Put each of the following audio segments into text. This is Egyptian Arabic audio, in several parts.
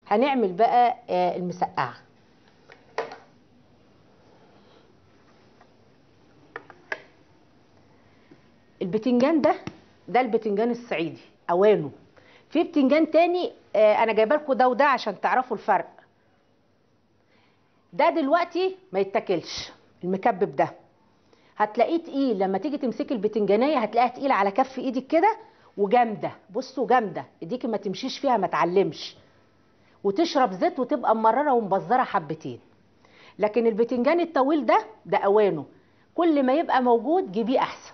هنعمل بقى آه، المسقعه البتنجان ده ده البتنجان الصعيدي اوانه في بتنجان تاني آه، انا جايبه لكم ده وده عشان تعرفوا الفرق ده دلوقتي ما يتاكلش المكبب ده هتلاقيه تقيل لما تيجي تمسكي البتنجانيه هتلاقيها تقيله على كف ايدك كده وجامده بصوا جامده ايديكي ما تمشيش فيها ما تعلمش وتشرب زيت وتبقى مرره ومبزره حبتين لكن البتنجان الطويل ده ده اوانه كل ما يبقى موجود جيبيه احسن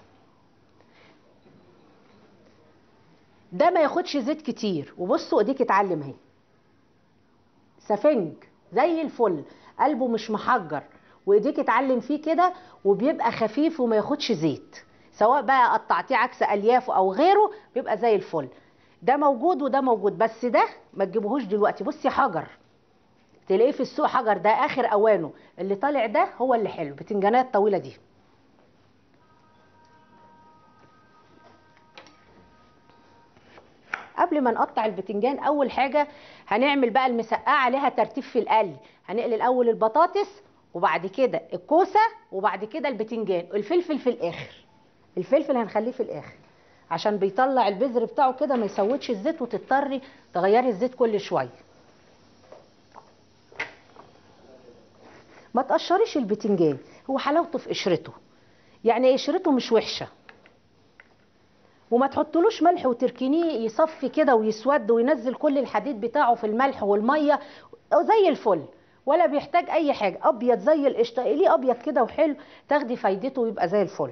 ده ما ياخدش زيت كتير وبصوا ايديك اتعلم اهي سفنج زي الفل قلبه مش محجر وايديك اتعلم فيه كده وبيبقى خفيف وما ياخدش زيت سواء بقى قطعتيه عكس الياف او غيره بيبقى زي الفل ده موجود وده موجود بس ده ما تجيبوهوش دلوقتي بصي حجر تلاقيه في السوق حجر ده اخر اوانه اللي طالع ده هو اللي حلو البتنجانات الطويله دي قبل ما نقطع البتنجان اول حاجه هنعمل بقى المسقعه عليها ترتيب في القلي هنقلي الاول البطاطس وبعد كده الكوسه وبعد كده البتنجان الفلفل في الاخر الفلفل هنخليه في الاخر عشان بيطلع البذر بتاعه كده ما يسودش الزيت وتضطري تغيري الزيت كل شويه ما تقشريش البتنجان هو حلاوته في قشرته يعني قشرته مش وحشه وما تحطلوش ملح وتركنيه يصفي كده ويسود وينزل كل الحديد بتاعه في الملح والميه زي الفل ولا بيحتاج اي حاجه ابيض زي القشطه ليه ابيض كده وحلو تاخدي فايدته ويبقى زي الفل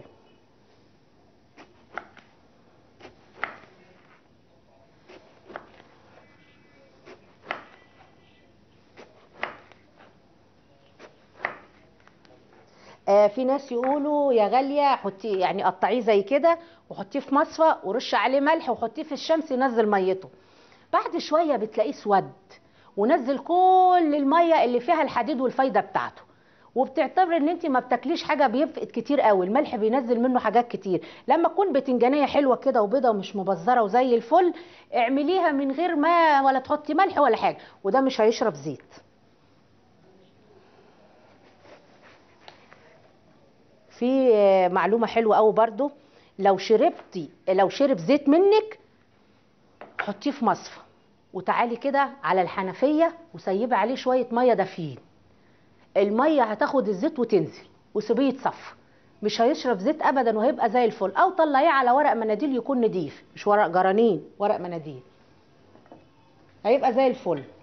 آه في ناس يقولوا يا غاليه حطيه يعني قطعيه زي كده وحطيه في مصفى ورش عليه ملح وحطيه في الشمس ينزل ميته بعد شويه بتلاقيه اسود ونزل كل الميه اللي فيها الحديد والفايده بتاعته وبتعتبر ان انت ما بتاكليش حاجه بيفقد كتير قوي الملح بينزل منه حاجات كتير لما تكون بتنجانيه حلوه كده وبيضه ومش مبزره وزي الفل اعمليها من غير ما ولا تحطي ملح ولا حاجه وده مش هيشرب زيت في معلومه حلوه قوي برضو لو شربتي لو شرب زيت منك حطيه في مصفى وتعالي كده على الحنفيه وسيبي عليه شويه ميه دافيين الميه هتاخد الزيت وتنزل وسيبيه يتصفى مش هيشرب زيت ابدا وهيبقى زي الفل او طلعيه على ورق مناديل يكون نضيف مش ورق جرانين ورق مناديل هيبقى زي الفل